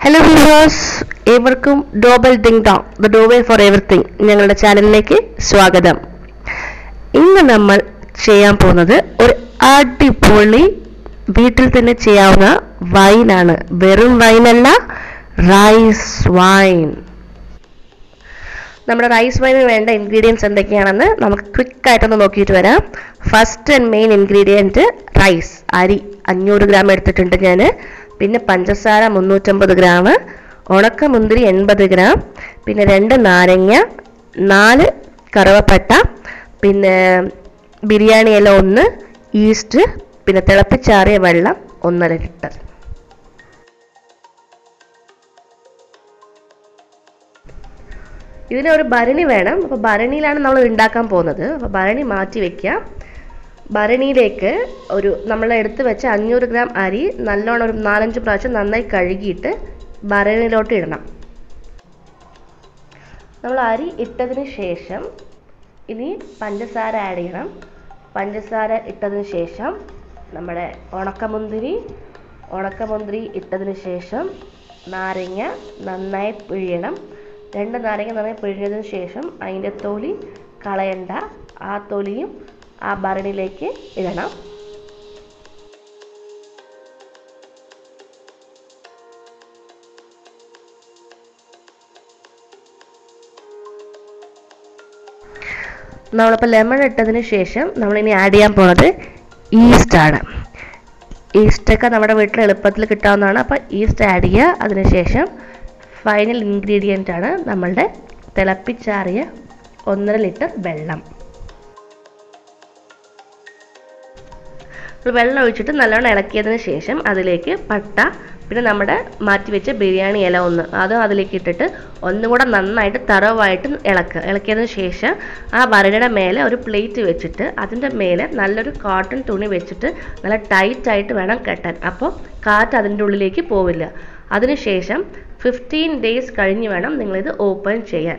hello viewers ഏവർക്കും double ding dong the doorway for everything ഞങ്ങളുടെ ചാനലിലേക്ക് സ്വാഗതം ഇന്ന് നമ്മൾ ചെയ്യാൻ പോകുന്നത് ഒരു അടിപൊളി വീട്ടിൽ തന്നെ ചെയ്യാവുന്ന വൈനാണ് വെറും വൈനല്ല റൈസ് വൈൻ നമ്മുടെ റൈസ് വൈനിന് വേണ്ട ഇൻഗ്രീഡിയൻസ് എന്തൊക്കെയാണെന്ന് നമുക്ക് ക്വിക്ക് ആയിട്ടൊന്ന് നോക്കിയിട്ട് വരാം first and main ingredient rice അരി അഞ്ഞൂറ് ഗ്രാം എടുത്തിട്ടുണ്ട് ഞാൻ പിന്നെ പഞ്ചസാര മുന്നൂറ്റമ്പത് ഗ്രാം ഉണക്ക മുന്തിരി എൺപത് ഗ്രാം പിന്നെ രണ്ട് നാരങ്ങ നാല് കറുവപ്പട്ട പിന്നെ ബിരിയാണി ഇല ഒന്ന് ഈസ്റ്റ് പിന്നെ തിളപ്പിച്ചാറിയ വെള്ളം ഒന്നര ലിറ്റർ ഇതിന് ഒരു ഭരണി വേണം അപ്പോൾ ഭരണിയിലാണ് നമ്മൾ ഉണ്ടാക്കാൻ പോകുന്നത് അപ്പോൾ ഭരണി മാറ്റി വെക്കുക ഭരണിയിലേക്ക് ഒരു നമ്മൾ എടുത്ത് വെച്ച അഞ്ഞൂറ് ഗ്രാം അരി നല്ലോണം ഒരു നാലഞ്ച് പ്രാവശ്യം നന്നായി കഴുകിയിട്ട് ഭരണിയിലോട്ട് ഇടണം നമ്മൾ അരി ഇട്ടതിന് ശേഷം ഇനി പഞ്ചസാര ആഡ് ചെയ്യണം പഞ്ചസാര ഇട്ടതിന് ശേഷം നമ്മുടെ ഉണക്കമുന്തിരി ഉണക്കമുന്തിരി ഇട്ടതിന് ശേഷം നാരങ്ങ നന്നായി പിഴിയണം രണ്ട് നാരങ്ങ നന്നായി പിഴിഞ്ഞതിന് ശേഷം അതിൻ്റെ തൊലി കളയണ്ട ആ തൊലിയും ആ ഭരണിയിലേക്ക് ഇടണം നമ്മളിപ്പോൾ ലെമൺ ഇട്ടതിന് ശേഷം നമ്മളിനി ആഡ് ചെയ്യാൻ പോണത് ഈസ്റ്റ് ആണ് ഈസ്റ്റൊക്കെ നമ്മുടെ വീട്ടിൽ എളുപ്പത്തിൽ കിട്ടാവുന്നതാണ് അപ്പോൾ ഈസ്റ്റ് ആഡ് ചെയ്യുക അതിനുശേഷം ഫൈനൽ ഇൻഗ്രീഡിയൻ്റ് ആണ് നമ്മളുടെ തിളപ്പിച്ചാറിയ ഒന്നര ലിറ്റർ വെള്ളം വെള്ളം ഒഴിച്ചിട്ട് നല്ലോണം ഇളക്കിയതിന് ശേഷം അതിലേക്ക് പട്ട പിന്നെ നമ്മുടെ മാറ്റി വെച്ച ബിരിയാണി ഇല ഒന്ന് അത് അതിലേക്ക് ഇട്ടിട്ട് ഒന്നും കൂടെ നന്നായിട്ട് തറവായിട്ട് ഇളക്കുക ഇളക്കിയതിന് ശേഷം ആ ഭരണിയുടെ മേലെ ഒരു പ്ലേറ്റ് വെച്ചിട്ട് അതിൻ്റെ മേലെ നല്ലൊരു കോട്ടൺ തുണി വെച്ചിട്ട് നല്ല ടൈറ്റായിട്ട് വേണം കെട്ടാൻ അപ്പോൾ കാറ്റ് അതിൻ്റെ ഉള്ളിലേക്ക് പോവില്ല അതിനുശേഷം ഫിഫ്റ്റീൻ ഡേയ്സ് കഴിഞ്ഞ് വേണം നിങ്ങളിത് ഓപ്പൺ ചെയ്യാൻ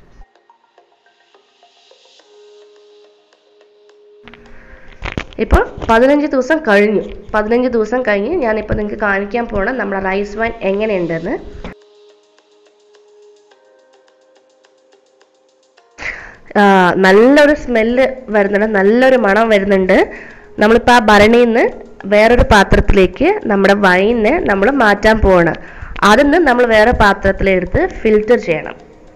ഇപ്പോൾ പതിനഞ്ച് ദിവസം കഴിഞ്ഞു പതിനഞ്ച് ദിവസം കഴിഞ്ഞ് ഞാനിപ്പോൾ നിങ്ങൾക്ക് കാണിക്കാൻ പോകണം നമ്മുടെ റൈസ് വൈൻ എങ്ങനെയുണ്ടെന്ന് നല്ലൊരു സ്മെല്ല് വരുന്നുണ്ട് നല്ലൊരു മണം വരുന്നുണ്ട് നമ്മളിപ്പോൾ ആ ഭരണിയിൽ നിന്ന് വേറൊരു പാത്രത്തിലേക്ക് നമ്മുടെ വൈനെ നമ്മൾ മാറ്റാൻ പോവാണ് അതിൽ നമ്മൾ വേറെ പാത്രത്തിലെടുത്ത് ഫിൽറ്റർ ചെയ്യണം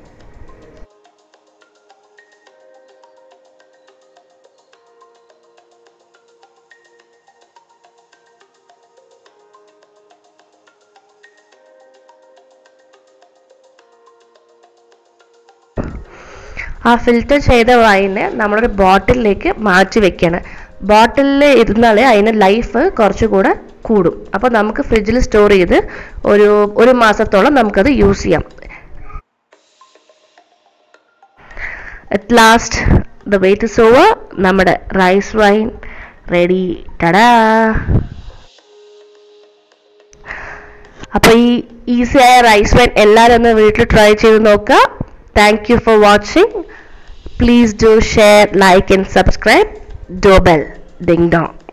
ആ ഫിൽറ്റർ ചെയ്ത വൈന് നമ്മളൊരു ബോട്ടിലിലേക്ക് മാറ്റി വെക്കണം ബോട്ടിലിൽ ഇരുന്നാൽ അതിന് ലൈഫ് കുറച്ചുകൂടെ കൂടും അപ്പോൾ നമുക്ക് ഫ്രിഡ്ജിൽ സ്റ്റോർ ചെയ്ത് ഒരു ഒരു മാസത്തോളം നമുക്കത് യൂസ് ചെയ്യാം at last the wait is over നമ്മുടെ റൈസ് വൈൻ റെഡി ടടാ അപ്പോൾ ഈ ഈസിയായ റൈസ് വൈൻ എല്ലാവരും ഒന്ന് വീട്ടിൽ ട്രൈ ചെയ്ത് നോക്കുക thank you for watching please do share like and subscribe doorbell ding dong